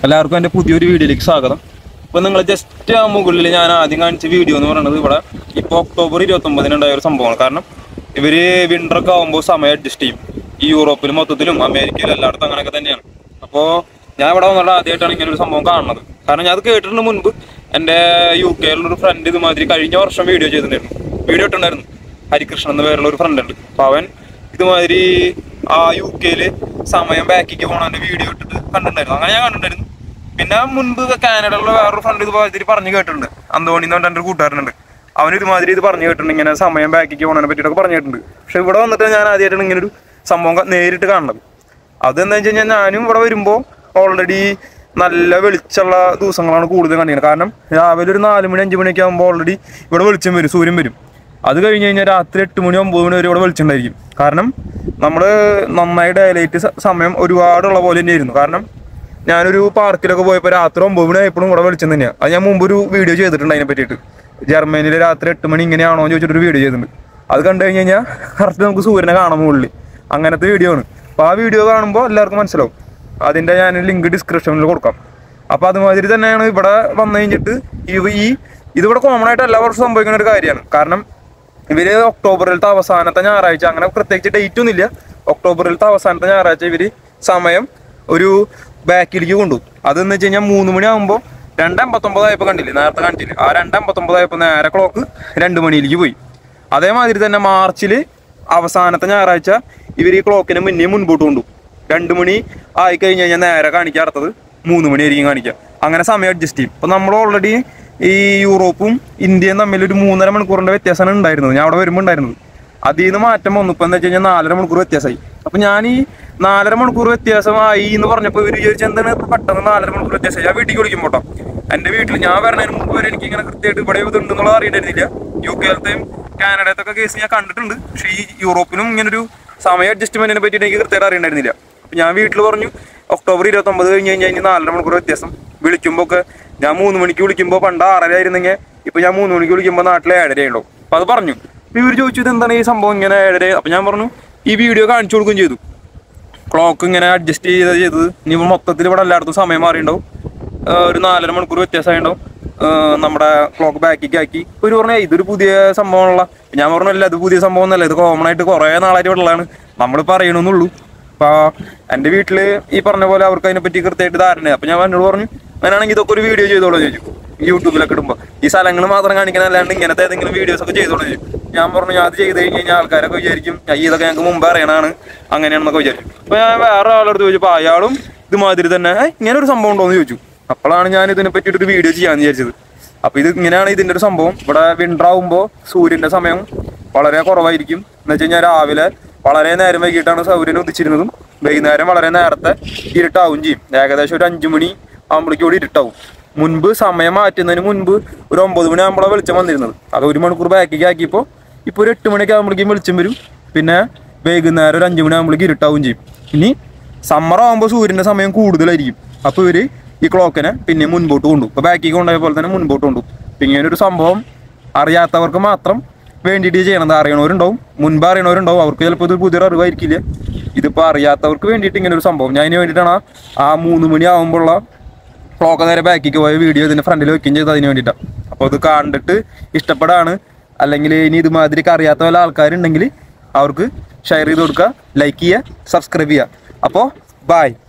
എല്ലാവർക്കും എൻ്റെ പുതിയൊരു വീഡിയോയിലേക്ക് സ്വാഗതം ഇപ്പൊ നിങ്ങൾ ജസ്റ്റ് ആ മുകളിൽ ഞാൻ ആദ്യം കാണിച്ച വീഡിയോ എന്ന് പറയുന്നത് ഇവിടെ ഇപ്പോൾ ഒക്ടോബർ ഇരുപത്തൊമ്പതിന് ഉണ്ടായ ഒരു സംഭവമാണ് കാരണം ഇവര് വിന്റർ ഒക്കെ ആകുമ്പോൾ സമയം അഡ്ജസ്റ്റ് ചെയ്യും ഈ യൂറോപ്പിലും മൊത്തത്തിലും അമേരിക്കയിലും എല്ലായിടത്തും അങ്ങനെയൊക്കെ തന്നെയാണ് അപ്പോൾ ഞാൻ ഇവിടെ വന്നിട്ട് ആദ്യമായിട്ടാണ് ഇങ്ങനെ ഒരു സംഭവം കാണുന്നത് കാരണം ഞാൻ അത് കേട്ടിട്ടുണ്ട് മുൻപ് എൻ്റെ യു കെയിലുള്ള ഫ്രണ്ട് ഇതുമാതിരി കഴിഞ്ഞ വർഷം വീഡിയോ ചെയ്തിട്ടുണ്ടായിരുന്നു വീഡിയോ ഇട്ടുണ്ടായിരുന്നു ഹരികൃഷ്ണൻ എന്ന പേരുള്ള ഒരു ഫ്രണ്ട് ഉണ്ട് അപ്പൊ അവൻ ഇതുമാതിരി ആ യു കെയില് സമയം ബാക്കിക്ക് പോണതിന്റെ വീഡിയോ ഇട്ടിട്ട് കണ്ടിട്ടുണ്ടായിരുന്നു അങ്ങനെ ഞാൻ കണ്ടിട്ടുണ്ടായിരുന്നു പിന്നെ മുൻപ് കാനഡയിലുള്ള വേറൊരു ഫ്രണ്ട് ഇതുമാതിരി പറഞ്ഞു കേട്ടിട്ടുണ്ട് അന്തോണി എന്ന് പറഞ്ഞ എൻ്റെ ഒരു കൂട്ടുകാരനുണ്ട് അവൻ ഇതുമാതിരി ഇത് പറഞ്ഞു കേട്ടിട്ടുണ്ട് ഇങ്ങനെ സമയം ബാക്കിക്ക് പോണതിനെ പറ്റിയിട്ടൊക്കെ പറഞ്ഞു കേട്ടിട്ടുണ്ട് പക്ഷെ ഇവിടെ വന്നിട്ട് ഞാൻ ആദ്യമായിട്ടാണ് ഇങ്ങനെ ഒരു സംഭവം ക- നേരിട്ട് കാണുന്നത് അതെന്താ വെച്ച് കഴിഞ്ഞാൽ ഞാനും ഇവിടെ വരുമ്പോൾ ഓൾറെഡി നല്ല വെളിച്ചമുള്ള ദിവസങ്ങളാണ് കൂടുതൽ കണ്ടിരുന്നത് കാരണം രാവിലെ ഒരു നാല് മണി അഞ്ച് മണിയൊക്കെ ആകുമ്പോൾ ഓൾറെഡി ഇവിടെ വെളിച്ചം വരും സൂര്യൻ വരും അത് കഴിഞ്ഞ് കഴിഞ്ഞാൽ രാത്രി എട്ട് മണി ഒമ്പത് മണി വരെ ഇവിടെ വെളിച്ചുണ്ടായിരിക്കും കാരണം നമ്മൾ നന്നായി ഡയലൈറ്റ് സമയം ഒരുപാടുള്ള പോലെ തന്നെയായിരുന്നു കാരണം ഞാനൊരു പാർക്കിലൊക്കെ പോയപ്പോൾ രാത്രി ഒമ്പത് മണി ആയപ്പോഴും ഇവിടെ വെളിച്ചം തന്നെയാണ് അത് ഞാൻ മുമ്പ് ഒരു വീഡിയോ ചെയ്തിട്ടുണ്ട് അതിനെ പറ്റിയിട്ട് ജർമ്മനിയിൽ രാത്രി എട്ട് മണി ഇങ്ങനെയാണോ എന്ന് ചോദിച്ചിട്ട് ഒരു വീഡിയോ ചെയ്തിട്ടുണ്ട് അത് കണ്ടു കഴിഞ്ഞ് കഴിഞ്ഞാൽ കറക്റ്റ് നമുക്ക് സൂര്യനെ കാണാൻ മുകളിൽ അങ്ങനത്തെ വീഡിയോ ആണ് അപ്പോൾ ആ വീഡിയോ കാണുമ്പോൾ എല്ലാവർക്കും മനസ്സിലാവും അതിൻ്റെ ഞാൻ ലിങ്ക് ഡിസ്ക്രിപ്ഷനിൽ കൊടുക്കാം അപ്പോൾ അതുമാതിരി തന്നെയാണ് ഇവിടെ വന്നു കഴിഞ്ഞിട്ട് ഇവ ഈ ഇതിവിടെ കോമൺ ആയിട്ട് എല്ലാ വർഷവും സംഭവിക്കുന്ന ഒരു കാര്യമാണ് കാരണം ഇവര് ഒക്ടോബറിലത്തെ അവസാനത്തെ ഞായറാഴ്ച അങ്ങനെ പ്രത്യേകിച്ച് ഡേറ്റ് ഒന്നുമില്ല ഒക്ടോബറിലത്തെ അവസാനത്തെ ഞായറാഴ്ച ഇവര് സമയം ഒരു ബാക്കിലേക്ക് കൊണ്ടുപോകും അതെന്ന് വെച്ച് കഴിഞ്ഞാൽ മൂന്ന് മണി ആകുമ്പോൾ രണ്ടമ്പത്തൊമ്പതായപ്പോൾ കണ്ടില്ലേ നേരത്തെ കണ്ടില്ലേ ആ രണ്ടമ്പത്തൊമ്പതായപ്പോൾ നേരെ ക്ലോക്ക് രണ്ട് മണിയിലേക്ക് പോയി അതേമാതിരി തന്നെ മാർച്ചിൽ അവസാനത്തെ ഞായറാഴ്ച ഇവർ ഈ ക്ലോക്കിന് മുന്നേ മുൻപോട്ട് കൊണ്ടുപോകും രണ്ട് മണി ആയി കഴിഞ്ഞ് കഴിഞ്ഞാൽ നേരെ കാണിക്കുക അടുത്തത് മൂന്ന് മണിയായിരിക്കും കാണിക്കുക അങ്ങനെ സമയം അഡ്ജസ്റ്റ് ചെയ്യും ഇപ്പം നമ്മൾ ഓൾറെഡി ഈ യൂറോപ്പും ഇന്ത്യയും തമ്മിൽ ഒരു മൂന്നര മണിക്കൂറിന്റെ വ്യത്യാസമാണ് ഉണ്ടായിരുന്നത് ഞാൻ അവിടെ വരുമ്പോൾ ഉണ്ടായിരുന്നത് അതിൽ നിന്ന് മാറ്റം വന്നു ഇപ്പം എന്താ വെച്ച് കഴിഞ്ഞാൽ നാലര മണിക്കൂർ വ്യത്യാസമായി അപ്പം ഞാൻ ഈ നാലര മണിക്കൂർ വ്യത്യാസമായി എന്ന് പറഞ്ഞപ്പോൾ ഇവർ വിചാരിച്ചു എന്താണ് ഇപ്പൊ പെട്ടെന്ന് നാലര മണിക്കൂർ വ്യത്യാസമായി ഞാൻ വീട്ടിൽ വിളിക്കും പോട്ടോ എൻ്റെ വീട്ടിൽ ഞാൻ വരണതിന് മുമ്പ് വരെ എനിക്ക് ഇങ്ങനെ കൃത്യമായിട്ട് ഇവിടെ ഇതുണ്ടെന്നുള്ളത് അറിയണ്ടായിരുന്നില്ല യു കെയിലത്തെയും കാനഡത്തൊക്കെ കേസ് ഞാൻ കണ്ടിട്ടുണ്ട് പക്ഷേ ഈ യൂറോപ്പിലും ഇങ്ങനൊരു സമയ അഡ്ജസ്റ്റ്മെന്റിനെ പറ്റിയിട്ട് എനിക്ക് കൃത്യമായിട്ട് അറിയണ്ടായിരുന്നില്ല അപ്പം ഞാൻ വീട്ടിൽ പറഞ്ഞു ഒക്ടോബർ ഇരുപത്തൊമ്പത് കഴിഞ്ഞ് കഴിഞ്ഞാൽ ഇനി നാലര മണിക്കൂർ വ്യത്യാസം വിളിക്കുമ്പോൾ ഒക്കെ ഞാൻ മൂന്ന് മണിക്ക് വിളിക്കുമ്പോൾ പണ്ട് ആറര ആയിരുന്നെങ്കിൽ ഇപ്പൊ ഞാൻ മൂന്ന് മണിക്ക് വിളിക്കുമ്പോൾ നാട്ടിലെ ഏഴര ഉണ്ടാവും അപ്പൊ അത് പറഞ്ഞു അപ്പൊ ഇവർ ചോദിച്ചു ഇത് എന്താണ് ഈ സംഭവം ഇങ്ങനെ ഏഴര അപ്പൊ ഞാൻ പറഞ്ഞു ഈ വീഡിയോ കാണിച്ചു കൊടുക്കുകയും ചെയ്തു ക്ലോക്ക് ഇങ്ങനെ അഡ്ജസ്റ്റ് ചെയ്ത് ചെയ്തത് ഇനി മൊത്തത്തിൽ ഇവിടെ എല്ലായിടത്തും സമയം മാറിയിട്ടുണ്ടാവും ആഹ് ഒരു നാലര മണിക്കൂർ വ്യത്യാസമായിട്ടുണ്ടാവും ആഹ് നമ്മുടെ ക്ലോക്ക് ബാക്കിക്ക് ആക്കി ഇപ്പൊ ഇവര് പറഞ്ഞ ഇതൊരു പുതിയ സംഭവമുള്ള ഞാൻ പറഞ്ഞല്ല ഇത് പുതിയ സംഭവം ഒന്നല്ല ഇത് കോമൺ ആയിട്ട് കുറേ നാളായിട്ട് ഇവിടെ ഉള്ളതാണ് നമ്മൾ പറയണമെന്നുള്ളൂ അപ്പൊ എന്റെ വീട്ടില് ഈ പറഞ്ഞ പോലെ അവർക്ക് അതിനെ പറ്റി കൃത്യമായിട്ട് ധാരണ അപ്പൊ ഞാൻ എന്നോട് പറഞ്ഞു അങ്ങനെയാണെങ്കിൽ ഇതൊക്കെ ഒരു വീഡിയോ ചെയ്തോളൂ ചോദിച്ചു യൂട്യൂബിലൊക്കെ ഇടുമ്പോൾ ഈ സ്ഥലങ്ങൾ മാത്രം കാണിക്കണം അല്ലാണ്ട് ഇങ്ങനത്തെ ഏതെങ്കിലും വീഡിയോസ് ഒക്കെ ചെയ്തോളൂ ചോദിച്ചു ഞാൻ പറഞ്ഞു ഞാൻ അത് ചെയ്ത് കഴിഞ്ഞ് കഴിഞ്ഞാൽ ആൾക്കാരൊക്കെ വിചാരിക്കും "അയ്യ, ഇതൊക്കെ ഞങ്ങൾക്ക് മുമ്പ് അറിയണതാണ് അങ്ങനെയാണെന്നൊക്കെ വിചാരിക്കും അപ്പൊ ഞാൻ വേറെ ആളെടുത്ത് ചോദിച്ചപ്പോൾ അയാളും ഇതുമാതിരി തന്നെ "ഏയ്, ഇങ്ങനെ ഒരു സംഭവം ഉണ്ടോ എന്ന് ചോദിച്ചു അപ്പോഴാണ് ഞാൻ ഇതിനെ പറ്റിയിട്ട് ഒരു വീഡിയോ ചെയ്യാന്ന് വിചാരിച്ചത് അപ്പൊ ഇത് ഇങ്ങനെയാണ് ഇതിന്റെ ഒരു സംഭവം ഇവിടെ വിന്റർ ആവുമ്പോൾ സൂര്യന്റെ സമയം വളരെ കുറവായിരിക്കും എന്ന് വെച്ച് കഴിഞ്ഞാൽ രാവിലെ വളരെ നേരം വൈകിട്ടാണ് സൗര്യൻ ഉദിച്ചിരുന്നതും വൈകുന്നേരം വളരെ നേരത്തെ ഇരുട്ടാവും ചെയ്യും ഏകദേശം ഒരു അഞ്ചു മണി ആകുമ്പോഴേക്കും കൂടി ഇരുട്ടാവും മുൻപ് സമയം മാറ്റുന്നതിന് മുൻപ് ഒരു ഒമ്പത് മണി ആകുമ്പോഴാണ് വെളിച്ചം വന്നിരുന്നത് അത് ഒരു മണിക്കൂർ ബാക്കിലേക്ക് ആക്കിയപ്പോൾ ഇപ്പോൾ ഒരു എട്ട് മണിയൊക്കെ ആകുമ്പോഴേക്കും വെളിച്ചം വരും പിന്നെ വൈകുന്നേരം ഒരു അഞ്ചു മണി ആകുമ്പോഴേക്കും ഇരുട്ടാവും ചെയ്യും ഇനി സമ്മർ ആകുമ്പോൾ സൂര്യന്റെ സമയം കൂടുതലായിരിക്കും അപ്പോൾ ഇവര് ഈ ക്ലോക്കിനെ പിന്നെ മുൻപോട്ട് കൊണ്ടുപോകും ഇപ്പോൾ ബാക്കിലേക്ക് കൊണ്ടുപോയ പോലെ തന്നെ മുൻപോട്ട് കൊണ്ടുപോകും ഇപ്പം ഇങ്ങനെ ഒരു സംഭവം അറിയാത്തവർക്ക് മാത്രം വേണ്ടിയിട്ട് ചെയ്യണത് അറിയണവരുണ്ടാവും മുൻപ് അറിയണവരുണ്ടാവും അവർക്ക് ചിലപ്പോൾ ഇത് പുതിയൊരു അറിവായിരിക്കില്ല ഇതിപ്പോൾ അറിയാത്തവർക്ക് വേണ്ടിയിട്ട് ഇങ്ങനെ ഒരു സംഭവം ഞാൻ ഇതിന് വേണ്ടിയിട്ടാണ് ആ- ആ മൂന്ന് മണി ആകുമ്പോഴുള്ള ക്ലോക്ക് നേരെ ബാക്കിക്ക് പോയ വീഡിയോ ഇതിന്റെ ഫ്രണ്ടിൽ വെക്കുകയും ചെയ്തത് അതിന് വേണ്ടിയിട്ടാണ് അപ്പോൾ ഇത് കണ്ടിട്ട് ഇഷ്ടപ്പെടാണ് അല്ലെങ്കിൽ ഇനി ഇതുമാതിരി അറിയാത്ത വല്ല ആൾക്കാരുണ്ടെങ്കിൽ അവർക്ക് ഷെയർ ചെയ്ത് കൊടുക്കുക ലൈക്ക് ചെയ്യുക സബ്സ്ക്രൈബ് ചെയ്യുക അപ്പോൾ ബായ്